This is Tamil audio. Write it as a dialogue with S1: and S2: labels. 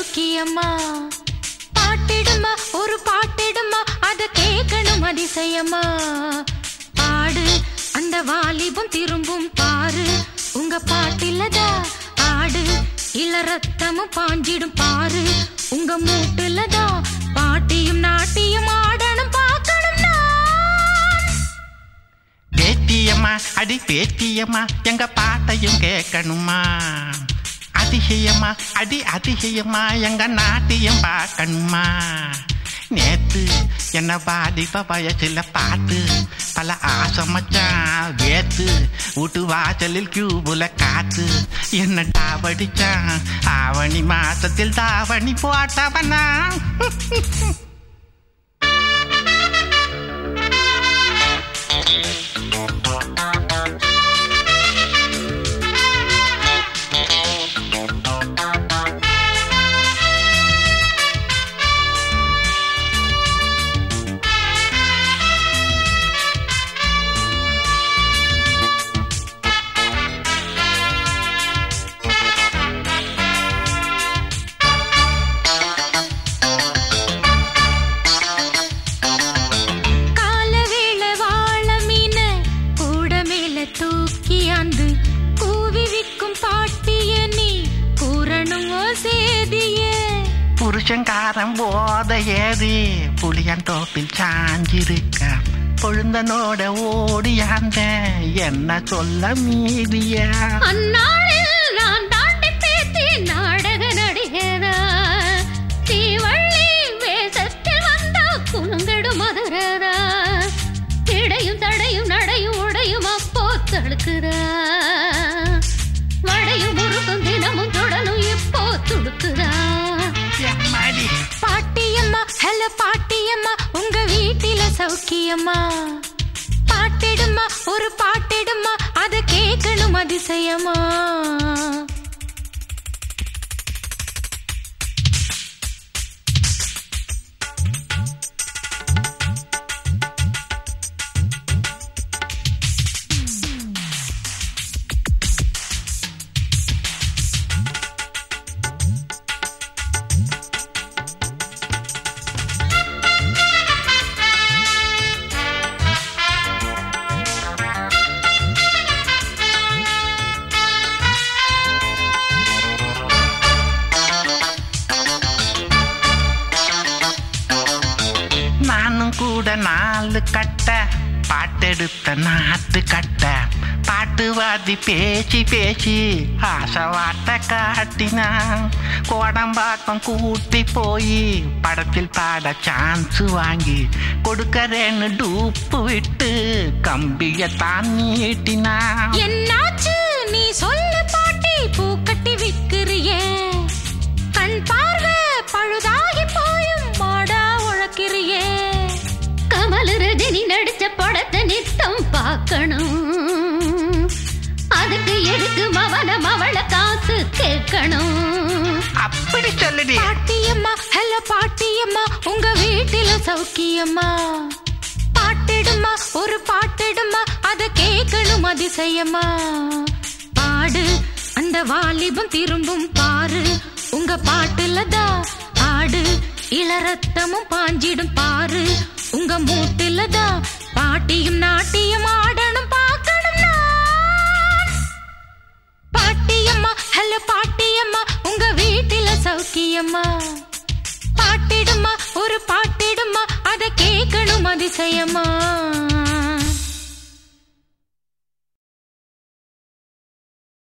S1: சௌக்கியம்மா பாட்டிடுமா ஒரு பாட்டிடுமா அத கேட்கணும் அதிசயமா பாடு அந்த வாலிபம் திரும்பும் பாரு உங்க பாட்டிலதா ஆடு இள ரத்தமும் பாஞ்சிடும் பாரு உங்க மூட்டுலதா பாட்டியும் நாட்டியும் ஆடணும் பார்க்கணும் நான்
S2: பேத்தியம்மா அடி பேத்தியம்மா எங்க பாட்டையும் கேட்கணுமா அதிசயமா அடி அதிசயமா எங்க நாட்டியம் பார்க்கணுமா நேத்து என்ன பாதிப்ப வயசுல பாட்டு பல ஆசை மச்சான் வேத்து வீட்டு வாசலில் கியூபுல காத்து என்ன டாவடிச்சான் ஆவணி மாசத்தில் தாவணி போட்டவனா
S1: கால வேள வாழ மீன கூட மேல தூக்கி அந்து கூவி விக்கும் பாட்டிய நீ கூறணும் ஓ சேதிய
S2: புருஷங்காரன் போத ஏறி புளியன் தோப்பில் சாஞ்சிருக்க பொழுந்தனோட ஓடியாந்த என்ன சொல்ல மீதிய
S1: அந்நாளில் நான் தாண்டி பேத்தி நாடக நடிகரா தீவள்ளி வேஷத்தில் வந்த குலுங்கடு மதுரரா இடையும் தடையும் நடையும் உடையும் அப்போ தடுக்குறா வடையும் முறுக்கும் தினமும் தொடனும் இப்போ துடுக்குறா
S2: எம்மாடி
S1: பாட்டியம்மா ஹலோ பாட்டியம்மா உங்க வீட்டில சௌக்கியம்மா பாட்டிடுமா ஒரு பாட்டிடுமா அத கேட்கணும் அதிசயமா
S2: நானும் கூட நாலு கட்ட பாட்டெடுத்த நாட்டு கட்ட பாட்டுவாதி பேசி பேசி ஆசவாட்ட காட்டினான் கோடம்பாக்கம் கூட்டி போய் படத்தில் பாட சான்ஸ் வாங்கி கொடுக்கறேன்னு டூப்பு விட்டு கம்பிய தான் நீட்டினான்
S1: என்னாச்சு நீ சொல்லு பாட்டி பூக்கட்டி விக்கிறியே கண் பார்வை பழுதாகி போயும் மாடா உழக்கிறியே கமல் ரஜினி நடிச்ச படத்தை நித்தம் பார்க்கணும் அதுக்கு எதுக்கு மவன மவள காசு கேட்கணும்
S2: அப்படி சொல்லுடி
S1: பாட்டியம்மா ஹலோ பாட்டியம்மா உங்க வீட்டில சௌக்கியம்மா பாட்டிடுமா ஒரு பாட்டிடுமா அத கேட்கணும் அதிசயமா பாடு அந்த வாலிபம் திரும்பும் பாரு உங்க பாட்டுலதா ஆடு இளரத்தமும் பாஞ்சிடும் பாரு உங்க மூட்டுலதா பாட்டியும் நாட்டியம் ஆடணும் பார்க்கணும் நான் பாட்டியம்மா ஹலோ பாட்டியம்மா உங்க வீட்டில சௌக்கியம்மா பாட்டிடுமா ஒரு பாட்டிடுமா அத கேட்கணும் அதிசயமா